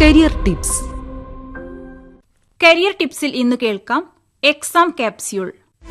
career tips career ടിപ്സിൽ ഇന്ന് കേൾക്കാം exam capsule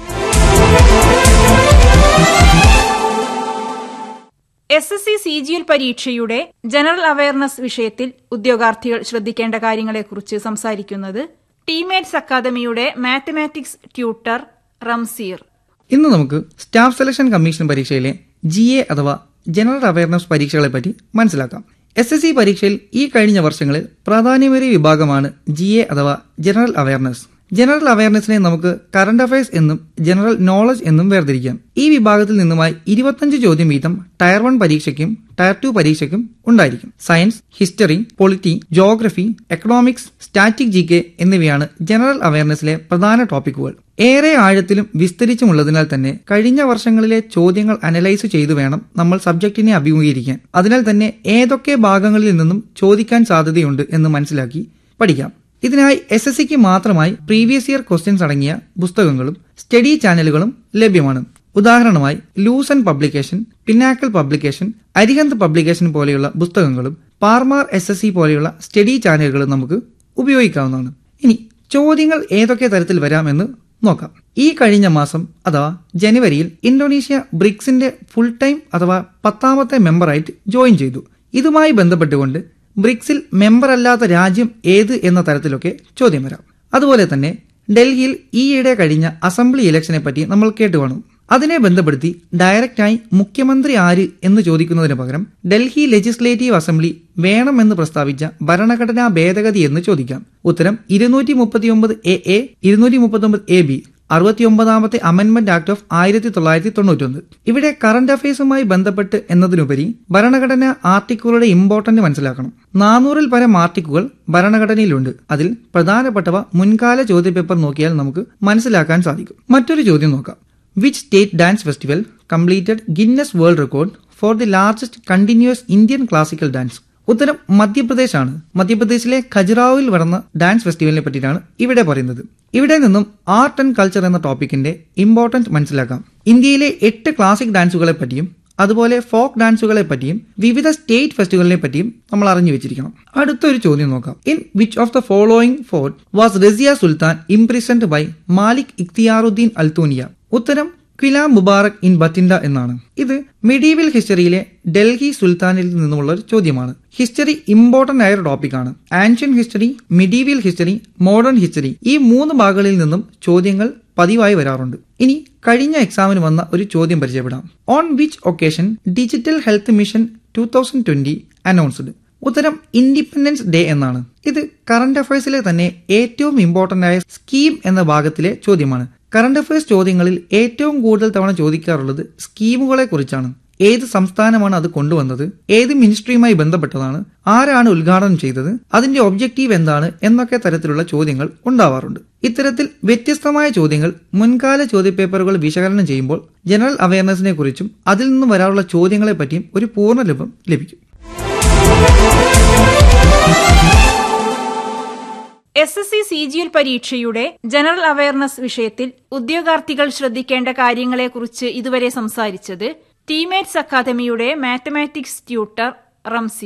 S S C C G L പരീക്ഷയുടെ ജനറൽ അവയർനെസ് വിഷയത്തിൽ ഉദ്യോഗാർത്ഥികൾ ശ്രദ്ധിക്കേണ്ട കാര്യങ്ങളെക്കുറിച്ച് സംസാരിക്കുന്നത് ടീമേറ്റ്സ് അക്കാദമിയുടെ മാത്തമാറ്റിക്സ് ട്യൂട്ടർ റംസീർ ഇന്ന് നമുക്ക് സ്റ്റാഫ് സെലക്ഷൻ കമ്മീഷൻ പരീക്ഷയിലെ ജി എ അഥവാ ജനറൽ അവയർനെസ് പരീക്ഷകളെ പറ്റി മനസ്സിലാക്കാം എസ് എസ് സി പരീക്ഷയിൽ ഈ കഴിഞ്ഞ വർഷങ്ങളിൽ പ്രാധാന്യമേറിയ വിഭാഗമാണ് ജി എ അഥവാ ജനറൽ അവയർനെസ് ജനറൽ അവയർനെസ്സിനെ നമുക്ക് കറണ്ട് അഫയേഴ്സ് എന്നും ജനറൽ നോളജ് എന്നും വേർതിരിക്കാം ഈ വിഭാഗത്തിൽ നിന്നുമായി ഇരുപത്തഞ്ച് ചോദ്യം വീതം ടയർ വൺ പരീക്ഷയ്ക്കും ടയർ ടു പരീക്ഷയ്ക്കും ഉണ്ടായിരിക്കും science history polity geography economics static G K എന്നിവയാണ് ജനറൽ അവയർനെസ്സിലെ പ്രധാന ടോപ്പിക്കുകൾ ഏറെ ആഴത്തിലും വിസ്തരിച്ചുമുള്ളതിനാൽ തന്നെ കഴിഞ്ഞ വർഷങ്ങളിലെ ചോദ്യങ്ങൾ അനലൈസ് ചെയ്തു വേണം നമ്മൾ സബ്ജക്റ്റിനെ അഭിമുഖീകരിക്കാൻ അതിനാൽ തന്നെ ഏതൊക്കെ ഭാഗങ്ങളിൽ നിന്നും ചോദിക്കാൻ സാധ്യതയുണ്ട് എന്ന് മനസ്സിലാക്കി പഠിക്കാം ഇതിനായി എസ് എസ് സിക്ക് മാത്രമായി പ്രീവിയസ് ഇയർ ക്വസ്റ്റ്യൻസ് അടങ്ങിയ പുസ്തകങ്ങളും സ്റ്റഡി ചാനലുകളും ലഭ്യമാണ് ഉദാഹരണമായി Lucent publication pinnacle publication Arihant publication പോലെയുള്ള പുസ്തകങ്ങളും പാർമാർ എസ് എസ് സി പോലെയുള്ള സ്റ്റഡി ചാനലുകളും നമുക്ക് ഉപയോഗിക്കാവുന്നതാണ് ഇനി ചോദ്യങ്ങൾ ഏതൊക്കെ തരത്തിൽ വരാമെന്ന് നോക്കാം ഈ കഴിഞ്ഞ മാസം അഥവാ ജനുവരിയിൽ ഇന്തോനേഷ്യ ബ്രിക്സിന്റെ ഫുൾ ടൈം അഥവാ പത്താമത്തെ മെമ്പറായിട്ട് ജോയിൻ ചെയ്തു ഇതുമായി ബന്ധപ്പെട്ടുകൊണ്ട് ബ്രിക്സിൽ മെമ്പർ അല്ലാത്ത രാജ്യം ഏത് എന്ന തരത്തിലൊക്കെ ചോദ്യം വരാം അതുപോലെ തന്നെ ഡൽഹിയിൽ ഈയിടെ കഴിഞ്ഞ അസംബ്ലി ഇലക്ഷനെ പറ്റി നമ്മൾ കേട്ടു കാണും അതിനെ ബന്ധപ്പെടുത്തി ഡയറക്റ്റായി മുഖ്യമന്ത്രി ആര് എന്ന് ചോദിക്കുന്നതിന് പകരം ഡൽഹി ലെജിസ്ലേറ്റീവ് അസംബ്ലി വേണമെന്ന് പ്രസ്താവിച്ച ഭരണഘടനാ ഭേദഗതി എന്ന് ചോദിക്കാം ഉത്തരം ഇരുന്നൂറ്റി മുപ്പത്തിയൊമ്പത് എ എ ഇരുന്നൂറ്റി മുപ്പത്തൊമ്പത് എ ബി അറുപത്തിയൊമ്പതാമത്തെ അമെന്റ്മെന്റ് ആക്ട് ഓഫ് ആയിരത്തി തൊള്ളായിരത്തി തൊണ്ണൂറ്റൊന്ന് ഇവിടെ കറന്റ് അഫയേഴ്സുമായി ബന്ധപ്പെട്ട് എന്നതിനുപരി ഭരണഘടന ആർട്ടിക്കിളുടെ ഇമ്പോർട്ടന്റ് മനസ്സിലാക്കണം നാനൂറിൽ പരം ആർട്ടിക്കുകൾ ഭരണഘടനയിലുണ്ട് അതിൽ പ്രധാനപ്പെട്ടവ മുൻകാല ചോദ്യപേപ്പർ നോക്കിയാൽ നമുക്ക് മനസ്സിലാക്കാൻ സാധിക്കും മറ്റൊരു ചോദ്യം നോക്കാം which state dance festival completed Guinness world record for the largest continuous Indian classical dance ഉത്തരം മധ്യപ്രദേശ് ആണ് മധ്യപ്രദേശിലെ ഖജുറാവിൽ നടന്ന ഡാൻസ് ഫെസ്റ്റിവലിനെ പറ്റിയിട്ടാണ് ഇവിടെ പറയുന്നത് ഇവിടെ നിന്നും ആർട്ട് ആൻഡ് കൾച്ചർ എന്ന ടോപ്പിക്കിന്റെ ഇമ്പോർട്ടൻസ് മനസ്സിലാക്കാം ഇന്ത്യയിലെ എട്ട് ക്ലാസിക് ഡാൻസുകളെ പറ്റിയും അതുപോലെ ഫോക്ക് ഡാൻസുകളെ പറ്റിയും വിവിധ സ്റ്റേറ്റ് ഫെസ്റ്റിവലിനെ പറ്റിയും നമ്മൾ അറിഞ്ഞു വെച്ചിരിക്കണം അടുത്തൊരു ചോദ്യം നോക്കാം in which of the following fort was Razia Sultan imprisoned by Malik Ikhtiyaruddin Altunia ഉത്തരം ക്വില മുബാറക് ഇൻ ബത്തിൻഡ എന്നാണ് ഇത് മിഡീവൽ ഹിസ്റ്ററിയിലെ ഡൽഹി സുൽത്താനിൽ നിന്നുമുള്ള ഒരു ചോദ്യമാണ് ഹിസ്റ്ററി ഇമ്പോർട്ടന്റ് ആയ ഒരു ടോപ്പിക്കാണ് ancient history medieval history modern history ഈ മൂന്ന് ഭാഗങ്ങളിൽ നിന്നും ചോദ്യങ്ങൾ പതിവായി വരാറുണ്ട് ഇനി കഴിഞ്ഞ എക്സാമിന് വന്ന ഒരു ചോദ്യം പരിചയപ്പെടാം on which occasion digital health mission two thousand twenty announced ഉത്തരം ഇൻഡിപെൻഡൻസ് ഡേ എന്നാണ് ഇത് കറന്റ് അഫയേഴ്സിലെ തന്നെ ഏറ്റവും ഇമ്പോർട്ടന്റ് ആയ സ്കീം എന്ന ഭാഗത്തിലെ ചോദ്യമാണ് കറന്റ് അഫയേഴ്സ് ചോദ്യങ്ങളിൽ ഏറ്റവും കൂടുതൽ തവണ ചോദിക്കാറുള്ളത് സ്കീമുകളെ കുറിച്ചാണ് ഏത് സംസ്ഥാനമാണ് അത് കൊണ്ടുവന്നത് ഏത് മിനിസ്ട്രിയുമായി ബന്ധപ്പെട്ടതാണ് ആരാണ് ഉദ്ഘാടനം ചെയ്തത് അതിന്റെ ഒബ്ജക്റ്റീവ് എന്താണ് എന്നൊക്കെ തരത്തിലുള്ള ചോദ്യങ്ങൾ ഉണ്ടാവാറുണ്ട് ഇത്തരത്തിൽ വ്യത്യസ്തമായ ചോദ്യങ്ങൾ മുൻകാല ചോദ്യപേപ്പറുകൾ വിശകലനം ചെയ്യുമ്പോൾ ജനറൽ അവയർനെസിനെ കുറിച്ചും അതിൽ നിന്നും വരാറുള്ള ചോദ്യങ്ങളെ പറ്റിയും ഒരു പൂർണ്ണ ലഭം ലഭിക്കും S S C C G L പരീക്ഷയുടെ ജനറൽ അവയർനെസ് വിഷയത്തിൽ ഉദ്യോഗാർത്ഥികൾ ശ്രദ്ധിക്കേണ്ട കാര്യങ്ങളെക്കുറിച്ച് ഇതുവരെ സംസാരിച്ചത് ടീമേറ്റ്സ് അക്കാദമിയുടെ മാത്തമാറ്റിക്സ് ട്യൂട്ടർ റംസി